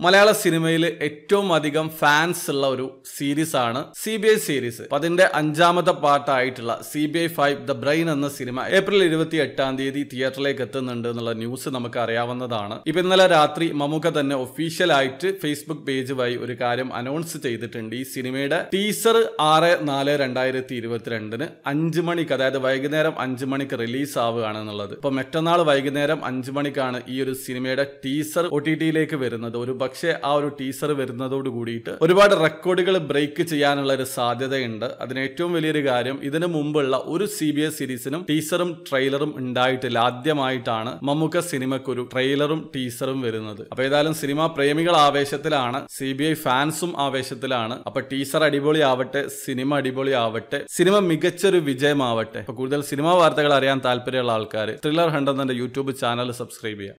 മലയാള സിനിമയിൽ ഏറ്റവും അധികം ഫാൻസ് ഉള്ള ഒരു സീരീസ് ആണ് സി ബി ഐ സീരീസ് അപ്പൊ അതിന്റെ അഞ്ചാമത്തെ പാർട്ടായിട്ടുള്ള C B I five the brain എന്ന സിനിമ ഏപ്രിൽ ഇരുപത്തി എട്ടാം തീയതി തിയേറ്ററിലേക്ക് എത്തുന്നുണ്ട് എന്നുള്ള ന്യൂസ് നമുക്ക് അറിയാവുന്നതാണ് ഇപ്പൊ ഇന്നലെ രാത്രി മമ്മൂക്ക തന്നെ ഒഫീഷ്യൽ ആയിട്ട് ഫേസ്ബുക്ക് പേജ് വഴി ഒരു കാര്യം അനൗൺസ് ചെയ്തിട്ടുണ്ട് ഈ സിനിമയുടെ ടീസർ ആറ് നാല് രണ്ടായിരത്തി ഇരുപത്തിരണ്ടിന് അഞ്ച് മണിക്ക് അതായത് വൈകുന്നേരം അഞ്ച് മണിക്ക് റിലീസ് ആവുകയാണ് എന്നുള്ളത് ഇപ്പൊ മറ്റന്നാൾ വൈകുന്നേരം അഞ്ച് മണിക്കാണ് ഈ ഒരു സിനിമയുടെ ടീസർ ഒ ടി ടിയിലേക്ക് വരുന്നത് ഒരു പക്ഷേ ആ ഒരു ടീസർ വരുന്നതോട് കൂടിയിട്ട് ഒരുപാട് റെക്കോർഡുകൾ ബ്രേക്ക് ചെയ്യാനുള്ള ഒരു സാധ്യതയുണ്ട് അതിന് ഏറ്റവും വലിയൊരു കാര്യം ഇതിനു മുമ്പുള്ള ഒരു സി ബി എസ് സീരീസിനും ടീസറും ട്രെയിലറും ഉണ്ടായിട്ടില്ല ആദ്യമായിട്ടാണ് മമ്മൂക്ക സിനിമയ്ക്ക് ഒരു ട്രെയിലറും ടീസറും വരുന്നത് അപ്പൊ ഏതായാലും സിനിമാ പ്രേമികൾ ആവേശത്തിലാണ് സി ബി ഐ ഫാൻസും ആവേശത്തിലാണ് അപ്പൊ ടീസർ അടിപൊളിയാവട്ടെ സിനിമ അടിപൊളിയാവട്ടെ സിനിമ മികച്ചൊരു വിജയമാവട്ടെ അപ്പൊ കൂടുതൽ സിനിമാ വാർത്തകൾ അറിയാൻ താല്പര്യമുള്ള ആൾക്കാർ ത്രില്ലർ ഹണ്ട് എന്ന യൂട്യൂബ് ചാനൽ സബ്സ്ക്രൈബ് ചെയ്യുക